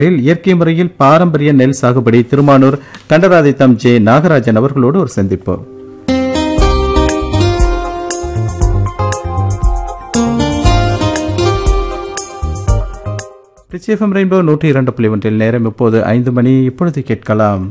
இயற்கை முறையில் பாரம்பரிய நெல் சாகுபடி திருமானூர் கண்டராதித்தம் ஜே நாகராஜன் அவர்களோடு ஒரு சந்திப்பு ரிச்சிஎஃப்எம் ரெயின்போ நூற்றி இரண்டு புள்ளி ஒன்றில் நேரம் இப்போது ஐந்து மணி இப்பொழுது கேட்கலாம்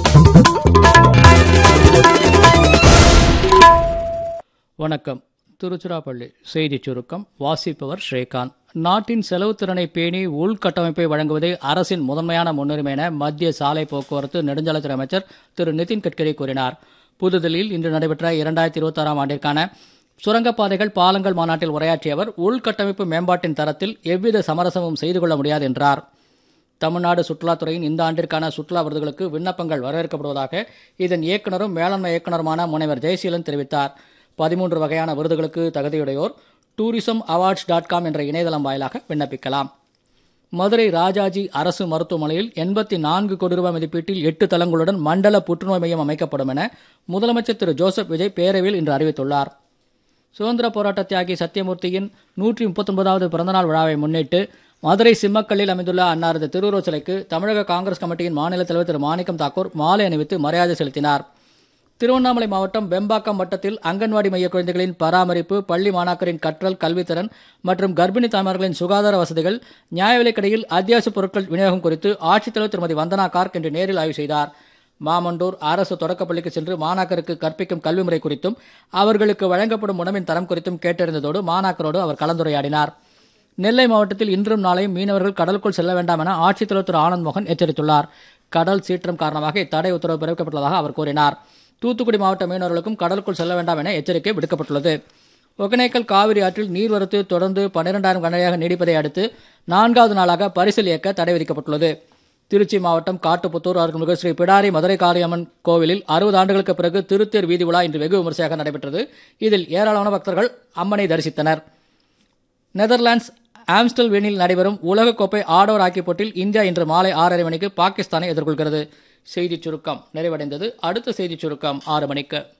வணக்கம் திருச்சிராப்பள்ளி செய்திச் சுருக்கம் வாசிப்பவர் ஸ்ரீகாந்த் நாட்டின் செலவு திறனை பேணி உள்கட்டமைப்பை வழங்குவதே அரசின் முதன்மையான முன்னுரிமை என மத்திய சாலை போக்குவரத்து நெடுஞ்சாலைத்துறை அமைச்சர் திரு நிதின் கட்கரி கூறினார் புதுதில்லியில் இன்று நடைபெற்ற இரண்டாயிரத்தி இருபத்தாறாம் ஆண்டிற்கான சுரங்கப்பாதைகள் பாலங்கள் மாநாட்டில் உரையாற்றிய அவர் உள்கட்டமைப்பு மேம்பாட்டின் தரத்தில் எவ்வித சமரசமும் செய்து கொள்ள முடியாது என்றார் தமிழ்நாடு சுற்றுலாத்துறையின் இந்த ஆண்டிற்கான சுற்றுலா விருதுகளுக்கு விண்ணப்பங்கள் வரவேற்கப்படுவதாக இதன் இயக்குநரும் மேலாண்மை இயக்குநருமான முனைவர் ஜெயசீலன் தெரிவித்தார் பதிமூன்று வகையான விருதுகளுக்கு தகுதியுடையோர் டூரிசம் அவார்ட்ஸ் டாட் காம் என்ற இணையதளம் வாயிலாக விண்ணப்பிக்கலாம் மதுரை ராஜாஜி அரசு மருத்துவமனையில் எண்பத்தி நான்கு கோடி ரூபாய் மதிப்பீட்டில் எட்டு தளங்களுடன் மண்டல புற்றுநோய் மையம் அமைக்கப்படும் என முதலமைச்சர் திரு ஜோசப் விஜய் பேரவையில் இன்று அறிவித்துள்ளார் சுதந்திர போராட்ட தியாகி சத்தியமூர்த்தியின் நூற்றி முப்பத்தொன்பதாவது பிறந்தநாள் விழாவை முன்னிட்டு மதுரை சிம்மக்கல்லில் அமைந்துள்ள அன்னாரது திருவுருவச் சிலைக்கு தமிழக காங்கிரஸ் கமிட்டியின் மாநில தலைவர் திரு மாணிக்கம் தாக்கூர் மாலை அணிவித்து மரியாதை செலுத்தினார் திருவண்ணாமலை மாவட்டம் வெம்பாக்கம் வட்டத்தில் அங்கன்வாடி மைய குழந்தைகளின் பராமரிப்பு பள்ளி மாணாக்கரின் கற்றல் கல்வித்திறன் மற்றும் கர்ப்பிணி தாய்மார்களின் சுகாதார வசதிகள் நியாய விலைக் கடையில் அத்தியாவசிய பொருட்கள் விநியோகம் குறித்து ஆட்சித்தலைவர் திருமதி வந்தனா கார்க் இன்று நேரில் ஆய்வு செய்தார் மாமண்டூர் அரசு தொடக்கப்பள்ளிக்கு சென்று மாணாக்கருக்கு கற்பிக்கும் கல்வி முறை குறித்தும் அவர்களுக்கு வழங்கப்படும் உணவின் தரம் குறித்தும் கேட்டறிந்ததோடு மாணாக்கரோடு அவர் கலந்துரையாடினார் நெல்லை மாவட்டத்தில் இன்றும் நாளையும் மீனவர்கள் கடலுக்குள் செல்ல வேண்டாம் என ஆட்சித்தலைவர் திரு ஆனந்த் மோகன் எச்சரித்துள்ளார் கடல் சீற்றம் காரணமாக இத்தடை உத்தரவு பிறப்பிக்கப்பட்டுள்ளதாக அவர் கூறினார் தூத்துக்குடி மாவட்ட மீனவர்களுக்கும் கடலுக்குள் செல்ல வேண்டாம் என எச்சரிக்கை விடுக்கப்பட்டுள்ளது ஒகேனக்கல் காவிரி ஆற்றில் நீர்வரத்து தொடர்ந்து பன்னிரெண்டாயிரம் கனடியாக நீடிப்பதை அடுத்து நான்காவது நாளாக பரிசல் இயக்க தடை விதிக்கப்பட்டுள்ளது திருச்சி மாவட்டம் காட்டுப்புத்தூர் அருள்மிகு ஸ்ரீ பிடாரி மதுரை காளியம்மன் கோவிலில் அறுபது ஆண்டுகளுக்கு பிறகு திருத்தேர் வீதி விழா இன்று வெகு விமர்சையாக நடைபெற்றது இதில் ஏராளமான பக்தர்கள் அம்மனை தரிசித்தனர் நெதர்லாண்ட்ஸ் ஆம்ஸ்டல்வெனில் நடைபெறும் உலகக்கோப்பை ஆடவர் ஹாக்கி போட்டியில் இந்தியா இன்று மாலை ஆறரை மணிக்கு பாகிஸ்தானை எதிர்கொள்கிறது செய்திச் சுருக்கம் நிறைவடைந்தது அடுத்த செய்திச் சுருக்கம் ஆறு மணிக்கு